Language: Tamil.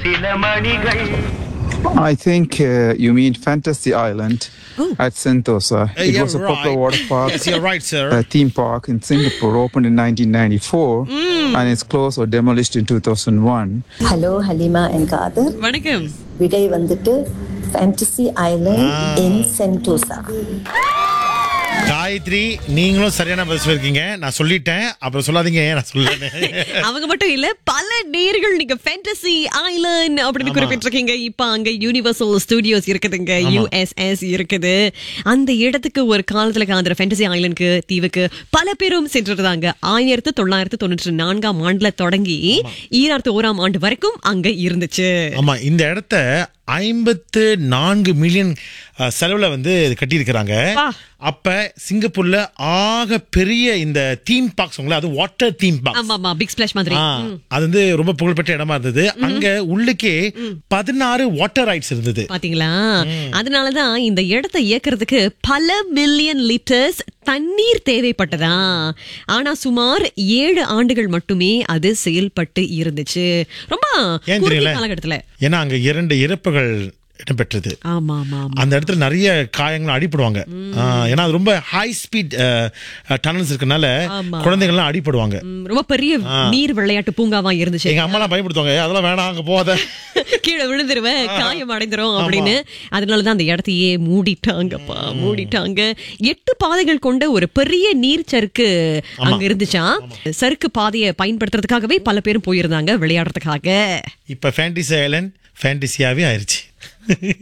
சில மணிகள் I think uh, you mean Fantasy Island at Sentosa. Uh, it yeah, was a popular right. water park. Yes, you're right, sir. uh, theme park in Singapore opened in 1994 and it's closed or demolished in 2001. Hello Halima N Kader வணக்கம் விடை வந்துட்டு fantasy island in Sentosa Gayathri நீங்களும் சரியான பதில் சொல்லிருக்கீங்க நான் சொல்லிட்டேன் அப்புறம் சொல்லாதீங்க ஏன் நான் சொல்லல அவங்க மட்டும் இல்ல பல நேர்கள் நீங்க ஃபேண்டசி ஐலண்ட் அப்படின்னு குறிப்பிட்டிருக்கீங்க இப்ப அங்க யூனிவர்சல் ஸ்டுடியோஸ் இருக்குதுங்க யுஎஸ்எஸ் இருக்குது அந்த இடத்துக்கு ஒரு காலத்துல அந்த ஃபேண்டசி ஐலண்டுக்கு தீவுக்கு பல பேரும் சென்றிருந்தாங்க ஆயிரத்து தொள்ளாயிரத்து தொண்ணூற்றி நான்காம் ஆண்டுல தொடங்கி ஈராயிரத்து ஓராம் ஆண்டு வரைக்கும் அங்க இருந்துச்சு ஆமா இந்த இடத்த ஐம்பத்து நான்கு மில்லியன் அஹ், செலவுல வந்து இது கட்டியிருக்கிறாங்க வா. அப்ப சிங்கப்பூர்ல ஆக பெரிய இந்த தீம் பார்க்ஸ் அது வாட்டர் தீம் பார்க் ஆமா ஆமா பிக் ஸ்பிளாஷ் மாதிரி அது வந்து ரொம்ப புகழ்பெற்ற இடமா இருந்தது அங்க உள்ளுக்கே பதினாறு வாட்டர் ரைட்ஸ் இருந்தது பாத்தீங்களா அதனாலதான் இந்த இடத்தை இயக்குறதுக்கு பல மில்லியன் லிட்டர்ஸ் தண்ணீர் தேவைப்பட்டதா ஆனா சுமார் ஏழு ஆண்டுகள் மட்டுமே அது செயல்பட்டு இருந்துச்சு ரொம்ப ஏன் குறுகிய தெரியல காலகட்டத்துல ஏன்னா அங்க இரண்டு இறப்புகள் இடம்பெற்றது ஆமா ஆமா ஆமா அந்த இடத்துல நிறைய காயங்கள் அடிப்படுவாங்க ஆ, ஏன்னா அது ரொம்ப ஹை ஸ்பீட் டனல்ஸ் இருக்கனால ஆமா. குழந்தைகள்லாம் அடிப்படுவாங்க ம், ரொம்ப பெரிய நீர் விளையாட்டு பூங்காவா இருந்துச்சு எங்க அம்மாலாம் பயப்படுத்துவாங்க "ஏய், அதெல்லாம் வேணாம் அங்க போகாத கீழே விழுந்துருவேன் காயம் அடைந்துரும் அப்படின்னு அதனாலதான் அந்த இடத்தையே மூடிட்டாங்கப்பா மூடிட்டாங்க எட்டு பாதைகள் கொண்ட ஒரு பெரிய நீர் சறுக்கு அங்க இருந்துச்சா சறுக்கு பாதையை பயன்படுத்துறதுக்காகவே பல பேரும் போயிருந்தாங்க விளையாடுறதுக்காக இப்ப ஃபேண்டிசி ஐலண்ட் ஃபேண்டிசியாவே ஆயிருச்சு